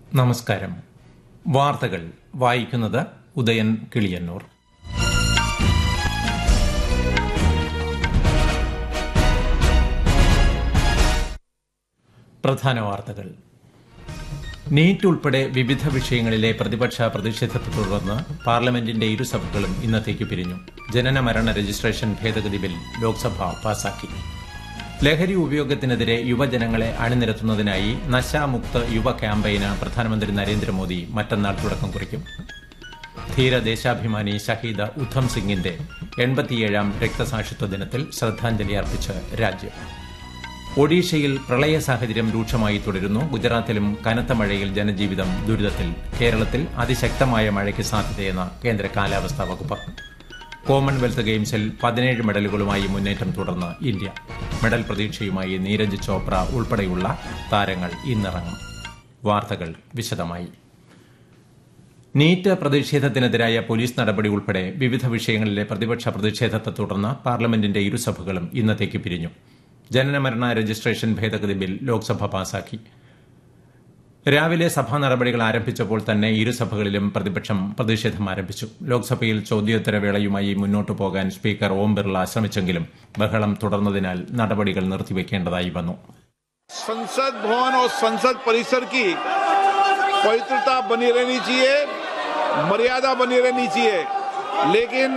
നമസ്കാരം വാർത്തകൾ വായിക്കുന്നത് ഉദയൻ കിളിയന്നൂർ പ്രധാന വാർത്തകൾ നീറ്റ് ഉൾപ്പെടെ വിവിധ വിഷയങ്ങളിലെ പ്രതിപക്ഷ പ്രതിഷേധത്തെ തുടർന്ന് പാർലമെന്റിന്റെ ഇരുസഭകളും ഇന്നത്തേക്ക് പിരിഞ്ഞു ജനന മരണ രജിസ്ട്രേഷൻ ഭേദഗതി ബിൽ ലോക്സഭ പാസാക്കി ലഹരി ഉപയോഗത്തിനെതിരെ യുവജനങ്ങളെ അണിനിരത്തുന്നതിനായി നശാമുക്ത് യുവ ക്യാമ്പയിന് പ്രധാനമന്ത്രി നരേന്ദ്രമോദി മറ്റന്നാൾ തുടക്കം കുറിക്കും ധീര ദേശാഭിമാനി ഷഹീദ് ഉദ്ധം സിംഗിന്റെ എൺപത്തിയേഴാം രക്തസാക്ഷിത്വ ദിനത്തിൽ ശ്രദ്ധാഞ്ജലി അർപ്പിച്ച് രാജ്യം ഒഡീഷയിൽ പ്രളയ സാഹചര്യം രൂക്ഷമായി തുടരുന്നു ഗുജറാത്തിലും കനത്ത മഴയിൽ ജനജീവിതം ദുരിതത്തിൽ കേരളത്തിൽ അതിശക്തമായ മഴയ്ക്ക് സാധ്യതയെന്ന് കേന്ദ്ര കാലാവസ്ഥാ വകുപ്പ് കോമൺവെൽത്ത് ഗെയിംസിൽ പതിനേഴ് മെഡലുകളുമായി മുന്നേറ്റം തുടർന്ന് ഇന്ത്യ മെഡൽ പ്രതീക്ഷയുമായി നീരജ് ചോപ്ര ഉൾപ്പെടെയുള്ള താരങ്ങൾ ഇന്നിറങ്ങും വാർത്തകൾ വിശദമായി നീറ്റ് പ്രതിഷേധത്തിനെതിരായ പോലീസ് നടപടി ഉൾപ്പെടെ വിവിധ വിഷയങ്ങളിലെ പ്രതിപക്ഷ പ്രതിഷേധത്തെ തുടർന്ന് പാർലമെന്റിന്റെ ഇരുസഭകളും ഇന്നത്തേക്ക് പിരിഞ്ഞു ജനനമരണ രജിസ്ട്രേഷൻ ഭേദഗതി ബിൽ ലോക്സഭ പാസാക്കി രാവിലെ സഭാ നടപടികൾ ആരംഭിച്ചപ്പോൾ തന്നെ ഇരുസഭകളിലും പ്രതിപക്ഷം പ്രതിഷേധം ആരംഭിച്ചു ലോക്സഭയിൽ ചോദ്യോത്തരവേളയുമായി മുന്നോട്ടു പോകാൻ സ്പീക്കർ ഓം ബിർള ശ്രമിച്ചെങ്കിലും ബഹളം തുടർന്നതിനാൽ നടപടികൾ നിർത്തിവെക്കേണ്ടതായി വന്നു संसद भवन और संसद परिसर की पवित्रता बनी रहनी चाहिए मर्यादा बनी रहनी चाहिए लेकिन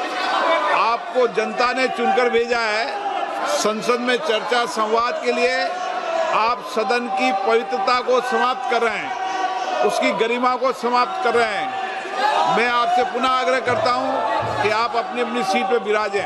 आपको जनता ने चुनकर भेजा है संसद में चर्चा संवाद के लिए आप सदन की पवित्रता को समाप्त कर रहे हैं उसकी गरिमा को समाप्त कर रहे हैं मैं आपसे पुनः आग्रह करता हूं कि आप अपनी अपनी सीट पर विराजें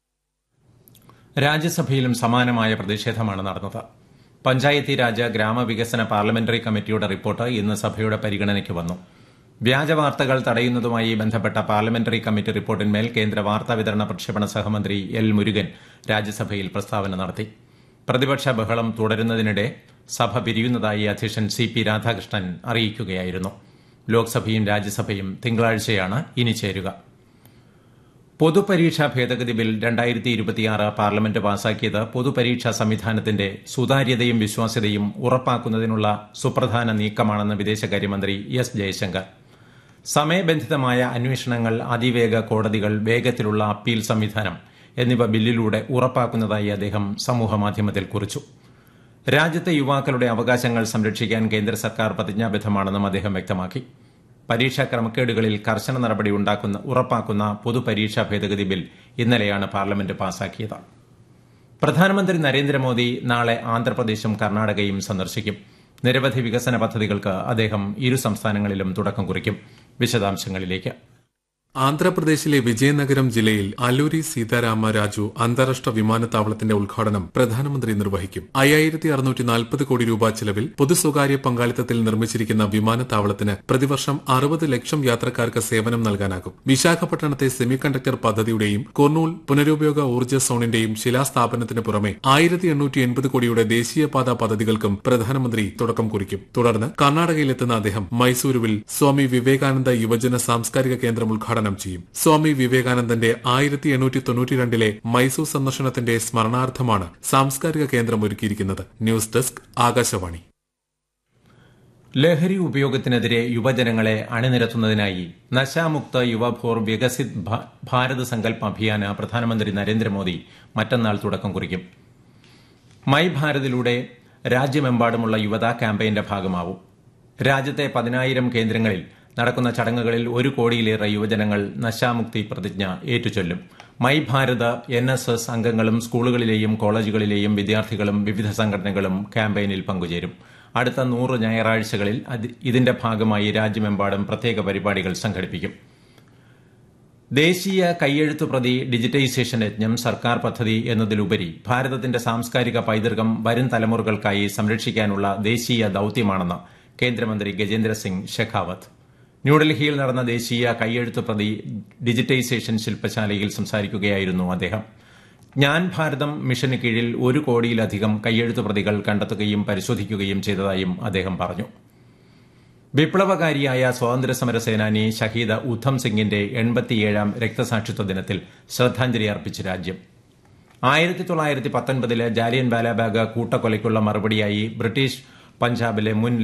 രാജ്യസഭയിലും സമാനമായ പ്രതിഷേധമാണ് നടന്നത് പഞ്ചായത്തി രാജ് ഗ്രാമവികസന പാർലമെന്ററി കമ്മിറ്റിയുടെ റിപ്പോർട്ട് ഇന്ന് സഭയുടെ പരിഗണനയ്ക്ക് വന്നു വ്യാജവാർത്തകൾ തടയുന്നതുമായി ബന്ധപ്പെട്ട പാർലമെന്ററി കമ്മിറ്റി റിപ്പോർട്ടിന്മേൽ കേന്ദ്ര വാർത്താവിതരണ പ്രക്ഷേപണ സഹമന്ത്രി എൽ മുരുകൻ രാജ്യസഭയിൽ പ്രസ്താവന നടത്തി പ്രതിപക്ഷ ബഹളം തുടരുന്നതിനിടെ സഭ പിരിയുന്നതായി അധ്യക്ഷൻ സി പി രാധാകൃഷ്ണൻ അറിയിക്കുകയായിരുന്നു ലോക്സഭയും രാജ്യസഭയും തിങ്കളാഴ്ചയാണ് ഇനി ചേരുക പൊതുപരീക്ഷാ ഭേദഗതി ബിൽ രണ്ടായിരത്തി ഇരുപത്തിയാറ് പാർലമെന്റ് പാസാക്കിയത് പൊതുപരീക്ഷാ സംവിധാനത്തിന്റെ സുതാര്യതയും വിശ്വാസ്യതയും ഉറപ്പാക്കുന്നതിനുള്ള സുപ്രധാന നീക്കമാണെന്ന് വിദേശകാര്യമന്ത്രി എസ് ജയശങ്കർ സമയബന്ധിതമായ അന്വേഷണങ്ങൾ അതിവേഗ കോടതികൾ വേഗത്തിലുള്ള അപ്പീൽ സംവിധാനം എന്നിവ ബില്ലിലൂടെ ഉറപ്പാക്കുന്നതായി അദ്ദേഹം സമൂഹമാധ്യമത്തിൽ കുറിച്ചു രാജ്യത്തെ യുവാക്കളുടെ അവകാശങ്ങൾ സംരക്ഷിക്കാൻ കേന്ദ്ര സർക്കാർ പ്രതിജ്ഞാബദ്ധമാണെന്നും അദ്ദേഹം വ്യക്തമാക്കി പരീക്ഷാ ക്രമക്കേടുകളിൽ കർശന നടപടി ഉണ്ടാക്കുന്ന ഉറപ്പാക്കുന്ന പൊതുപരീക്ഷാ ഭേദഗതി ബിൽ ഇന്നലെയാണ് പാർലമെന്റ് പാസാക്കിയത് പ്രധാനമന്ത്രി നരേന്ദ്രമോദി നാളെ ആന്ധ്രാപ്രദേശും കർണാടകയും സന്ദർശിക്കും നിരവധി വികസന പദ്ധതികൾക്ക് അദ്ദേഹം ഇരു സംസ്ഥാനങ്ങളിലും തുടക്കം കുറിക്കും വിശദാംശങ്ങളിലേക്ക് ആന്ധ്രാപ്രദേശിലെ വിജയനഗരം ജില്ലയിൽ അല്ലൂരി സീതാരാമ രാജു അന്താരാഷ്ട്ര വിമാനത്താവളത്തിന്റെ ഉദ്ഘാടനം പ്രധാനമന്ത്രി നിർവഹിക്കും അയ്യായിരത്തി അറുന്നൂറ്റി നാൽപ്പത് കോടി രൂപ ചെലവിൽ പൊതു സ്വകാര്യ പങ്കാളിത്തത്തിൽ നിർമ്മിച്ചിരിക്കുന്ന വിമാനത്താവളത്തിന് പ്രതിവർഷം അറുപത് ലക്ഷം യാത്രക്കാർക്ക് സേവനം നൽകാനാകും വിശാഖപട്ടണത്തെ സെമി കണ്ടക്ടർ പദ്ധതിയുടെയും കുർണൂൽ പുനരുപയോഗ ഊർജ്ജ സോണിന്റെയും ശിലാസ്ഥാപനത്തിന് പുറമെ ആയിരത്തി എണ്ണൂറ്റി എൺപത് കോടിയുടെ ദേശീയപാത പദ്ധതികൾക്കും പ്രധാനമന്ത്രി തുടക്കം കുറിക്കും തുടർന്ന് കർണാടകയിലെത്തുന്ന അദ്ദേഹം മൈസൂരുവിൽ സ്വാമി വിവേകാനന്ദ യുവജന സാംസ്കാരിക കേന്ദ്രം ഉദ്ഘാടനം ചെയ്യും സ്വാമി വിവേകാനന്ദന്റെ ആയിരത്തി എണ്ണൂറ്റി തൊണ്ണൂറ്റിരണ്ടിലെ മൈസൂർ സന്ദർശനത്തിന്റെ സ്മരണാർത്ഥമാണ് സാംസ്കാരിക കേന്ദ്രം ഒരുക്കിയിരിക്കുന്നത് ന്യൂസ് ഡെസ്ക് ആകാശവാണി ലഹരി ഉപയോഗത്തിനെതിരെ യുവജനങ്ങളെ അണിനിരത്തുന്നതിനായി നശാമുക്ത യുവഭോർ വികസിത് ഭാരത് സങ്കല്പ് അഭിയാന് പ്രധാനമന്ത്രി നരേന്ദ്രമോദി മറ്റന്നാൾ തുടക്കം കുറിക്കും മൈ ഭാരതിലൂടെ രാജ്യമെമ്പാടുമുള്ള യുവതാ ക്യാമ്പയിന്റെ ഭാഗമാവും രാജ്യത്തെ പതിനായിരം കേന്ദ്രങ്ങളിൽ നടക്കുന്ന ചടങ്ങുകളിൽ ഒരു കോടിയിലേറെ യുവജനങ്ങൾ നശാമുക്തി പ്രതിജ്ഞ ഏറ്റുചൊല്ലും my Bharat N S S അംഗങ്ങളും സ്കൂളുകളിലെയും കോളേജുകളിലെയും വിദ്യാർത്ഥികളും വിവിധ സംഘടനകളും ക്യാമ്പയിനിൽ പങ്കുചേരും അടുത്ത നൂറ് ഞായറാഴ്ചകളിൽ ഇതിന്റെ ഭാഗമായി രാജ്യമെമ്പാടും പ്രത്യേക പരിപാടികൾ സംഘടിപ്പിക്കും ദേശീയ കൈയെഴുത്തു പ്രതി ഡിജിറ്റൈസേഷൻ യജ്ഞം സർക്കാർ പദ്ധതി എന്നതിലുപരി ഭാരതത്തിന്റെ സാംസ്കാരിക പൈതൃകം വരും തലമുറകൾക്കായി സംരക്ഷിക്കാനുള്ള ദേശീയ ദൌത്യമാണെന്ന് കേന്ദ്രമന്ത്രി ഗജേന്ദ്ര സിംഗ് ഷെഖാവത്ത് ന്യൂഡൽഹിയിൽ നടന്ന ദേശീയ കൈയെഴുത്ത് പ്രതി ഡിജിറ്റൈസേഷൻ ശില്പശാലയിൽ സംസാരിക്കുകയായിരുന്നു അദ്ദേഹം ജ്ഞാൻ ഭാരതം മിഷന് കീഴിൽ ഒരു കോടിയിലധികം കൈയെഴുത്ത് പ്രതികൾ കണ്ടെത്തുകയും പരിശോധിക്കുകയും ചെയ്തതായും അദ്ദേഹം പറഞ്ഞു വിപ്ലവകാരിയായ സ്വാതന്ത്ര്യസമര സേനാനി ഷഹീദ് ഉദ്ധം സിംഗിന്റെ എൺപത്തിയേഴാം രക്തസാക്ഷിത്വ ദിനത്തിൽ ശ്രദ്ധാഞ്ജലി അർപ്പിച്ച് രാജ്യം ആയിരത്തി തൊള്ളായിരത്തി പത്തൊൻപതിലെ ജാലിയൻ വാലാബാഗ് കൂട്ടക്കൊലയ്ക്കുള്ള മറുപടിയായി ബ്രിട്ടീഷ് പഞ്ചാബിലെ മുൻ